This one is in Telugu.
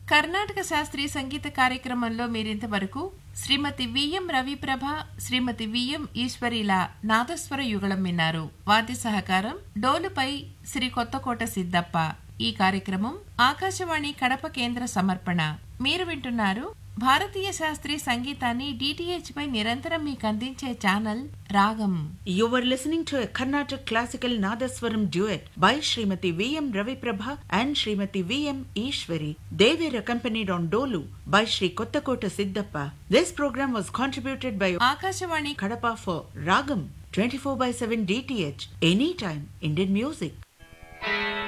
కర్ణాటక శాస్త్రీయ సంగీత కార్యక్రమంలో మీరింతవరకు శ్రీమతి విఎం రవిప్రభ శ్రీమతి విఎం ఈశ్వరిల నాదస్వర యుగళం విన్నారు వాద్య సహకారం డోలుపై శ్రీ కొత్తకోట సిద్దప్ప ఈ కార్యక్రమం ఆకాశవాణి కడప కేంద్ర సమర్పణ మీరు వింటున్నారు భారతీయ శాస్త్రీయ సంగీతాన్ని డిటిహెచ్ పై నిరంతరం మీకు అందించే ఛానల్ రాగం You were listening to a Carnatic classical Nadaswaram duet by Srimati V.M. Ravi Prabha and Srimati V.M. Ishwari. They were accompanied on Dolu by Sri Kottakota Siddhappa. This program was contributed by Akashvani Kadapa for Ragam 24 by 7 DTH. Anytime Indian music.